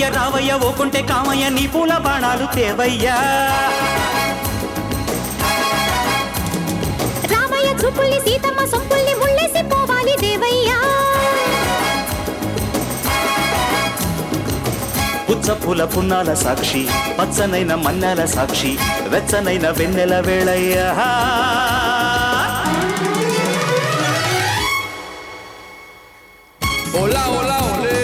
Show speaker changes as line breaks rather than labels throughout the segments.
రావయ్య ఓకుంటే కామయ్య నీ పూల బాణాలు తేవయ్యా
రామయ్య చూపుల్ని సీతమ్మ సొంపుల్ని ముళ్ళేసి పోవాలి దేవయ్యా
పుచ్చ పూల పున్నాల సాక్షి పచ్చనైన మన్నాల సాక్షి వెచ్చనైన వెన్నెల వేళయ్యా
Hola, hola, olé.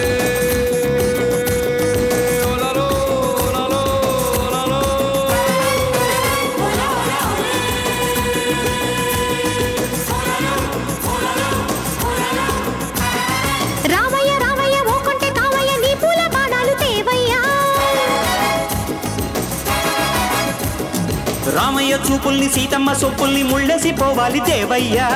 Hola, lo, hola, lo, hola, lo.
Ramayya Ramayya ఓకుంటే Kamayya నీ పూల బాణాలు తేవయ్యా
రామయ్య చూపుల్ని సీతమ్మ సొప్పుల్ని ముళ్ళేసి పోవాలి దేవయ్యా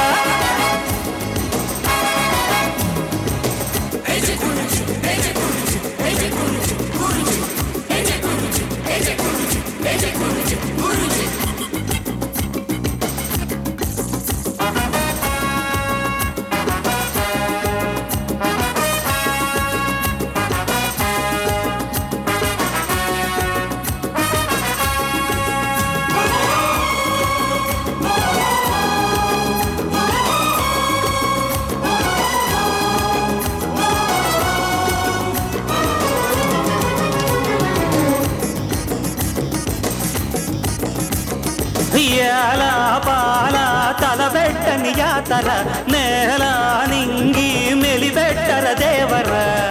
యాల పాల తలబెట్టని యాతర నేల నింగి మెలిబెట్టర దేవర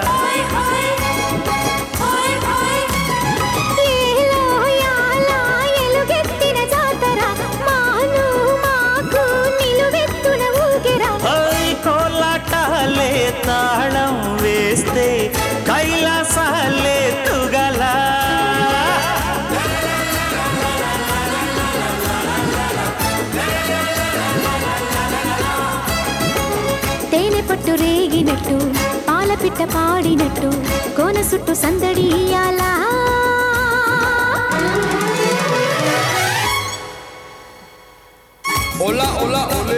ఏలో యాలా ఎలుగెత్తిన జాతర మాను మాకు నిలువెత్తున ఊగిరా
ఓయ్ కోలాటాలే తాళం వేస్తే కైలాసాలే తుగల
తేనె పట్టు రేగినట్టు పాల పిట్ట పాడినట్టు కోన సుట్టు సందడి ఇయ్యాలా
Hola, hola, olé.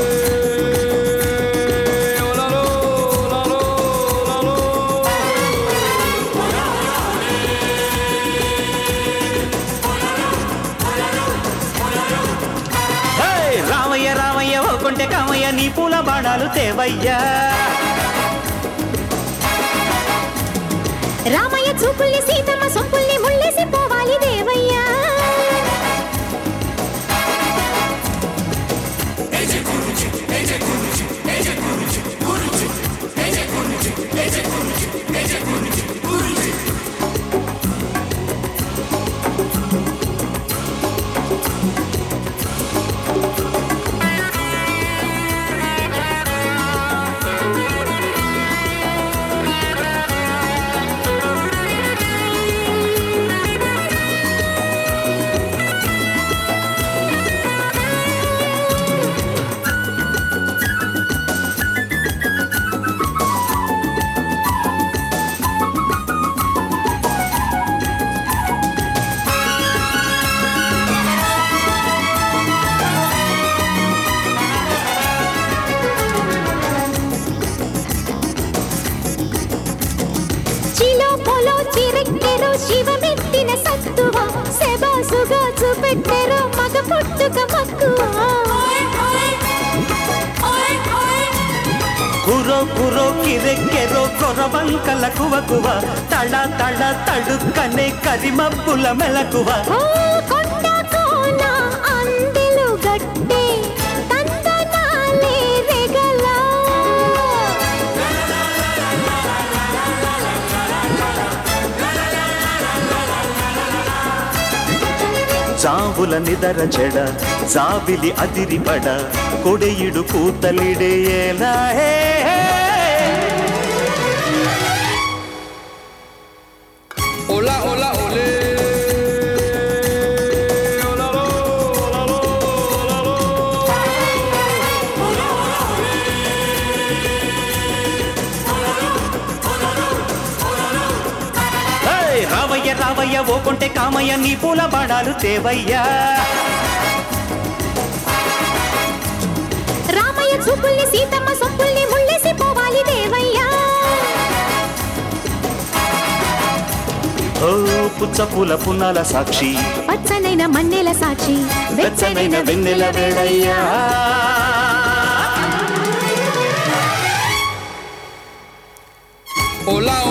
Hola, lo, hola, lo, hola, lo.
హే, రామయ్య రామయ్య ఓకుంటే కామయ్య నీ పూల బాణాలు తేవయ్యా
రామయ్య చూపుల్ని సీతమ్మ సొంపుల్ని ముళ్ళేసి పోవాలి దేవయ్యా చిలో పొలో చిరెక్కెరో శివమెత్తిన సత్తువ సెబాసుగా చూపెట్టెరో మగ పుట్టుక మక్కువ
కురో కురో కిరెక్కెరో కొరవంకల కువ కువ తళ తళ తడుక్కనే కరిమబ్బుల మెలకువ
ఓ కొండ కోన అందెలు గట్టే తందనాలే రెగల
జావుల నిదర చెడ జాబిలి అదిరిపడ కొడెయిడు కూతలిడేలా హే హే.
Hola, hola, olé. Hola, lo, hola, lo, hola, lo.
హే, రావయ్య రావయ్య ఓకుంటే కామయ్య నీ పూల బాణాలు తేవయ్యా
రామయ్య చూపుల్ని సీతమ్మ సొంపుల్ని ముళ్ళేసి పోవాలి దేవయ్యా
పుచ్చపూల పున్నాల సాక్షి
పచ్చనైన మన్నెల సాక్షి
వెచ్చనైన వెన్నెల వేళయ్యా
Hola,